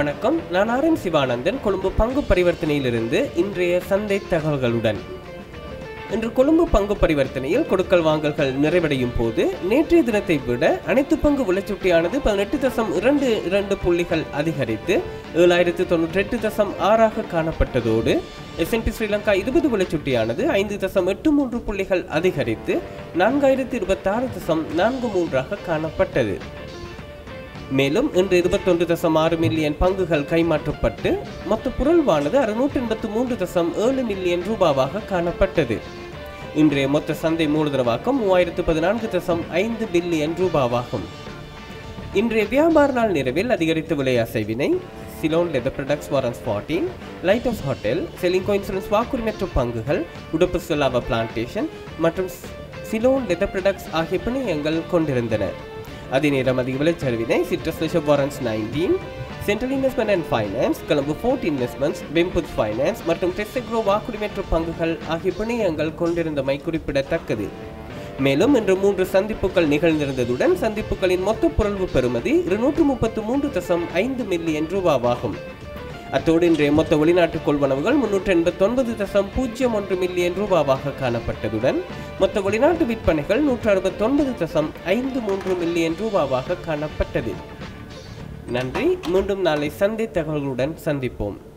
வணக்கம் நான் R M Sivanandan Colombo பங்கு பரிவர்த்தனையிலிருந்து இன்றைய சந்தை தகவல்களுடன் இன்று கொழும்பு பங்கு பரிவர்த்தனையில் கொடுக்கல் வாங்கல்கள் நிறைவடையும் போது நேற்றைய தினத்தை விட அனைத்து பங்கு விலைச்சுட்டியானது பதினெட்டு தசம் இரண்டு இரண்டு புள்ளிகள் அதிகரித்து ஏழாயிரத்து தொண்ணூற்றி எட்டு தசம் ஆறாக காணப்பட்டதோடு எஸ்என்பி ஸ்ரீலங்கா இருபது விலைச்சுட்டியானது ஐந்து தசம் எட்டு மூன்று புள்ளிகள் அதிகரித்து நான்காயிரத்து இருபத்தாறு தசம் நான்கு மூன்றாக காணப்பட்டது மேலும் இன்று இருபத்தொன்று தசம் ஆறு மில்லியன் பங்குகள் கைமாற்றப்பட்டு மொத்த புரள்வானது அறுநூற்றி எண்பத்து மூன்று தசம் ஏழு மில்லியன் ரூபாவாக காணப்பட்டது இன்றைய மொத்த சந்தை மூலதனவாக்கம் மூவாயிரத்து பதினான்கு தசம் ஐந்து பில்லியன் ரூபாவாகும் இன்றைய வியாபார நாள் நிறைவில் அதிகரித்த விலை அசைவினை Ceylon leather products warrants fourteen light of hotel Ceylinco insurance வாக்குரிமற்ற பங்குகள் உடுப்பு செல்லாவ பிளான்டேஷன் மற்றும் சிலோன் லெதர் ப்ரொடக்ட்ஸ் ஆகிய பிணையங்கள் கொண்டிருந்தன அதே நேரம் அதிக விலைச்சரிவினை சிட்ரஸ் ரிஷப் warrants nineteen central investment and finance Colombo fort investments பெம்புத் ஃபைனான்ஸ் மற்றும் டெஸ்டெக்ரோ வாக்குரிமற்ற பங்குகள் ஆகிய பிணையங்கள் கொண்டிருந்தமை குறிப்பிடத்தக்கது மேலும் இன்று மூன்று சந்திப்புகள் நிகழ்ந்திருந்ததுடன் சந்திப்புகளின் மொத்த புரள்வு பெறுமதி இருநூற்று முப்பத்து மூன்று தசம் ஐந்து மில்லியன் ரூபாவாகும் அத்தோடு இன்றைய மொத்த வெளிநாட்டு கொள்வனவுகள் முன்னூற்று எண்பத்தொன்பது தசம் பூஜ்ஜியம் ஒன்று மில்லியன் ரூபாவாக காணப்பட்டதுடன் மொத்த வெளிநாட்டு விற்பனைகள் நூற்று அறுபத்தொன்பது தசம் ஐந்து மூன்று மில்லியன் ரூபாவாக காணப்பட்டது நன்றி மீண்டும் நாளை சந்தை தகவல்களுடன் சந்திப்போம்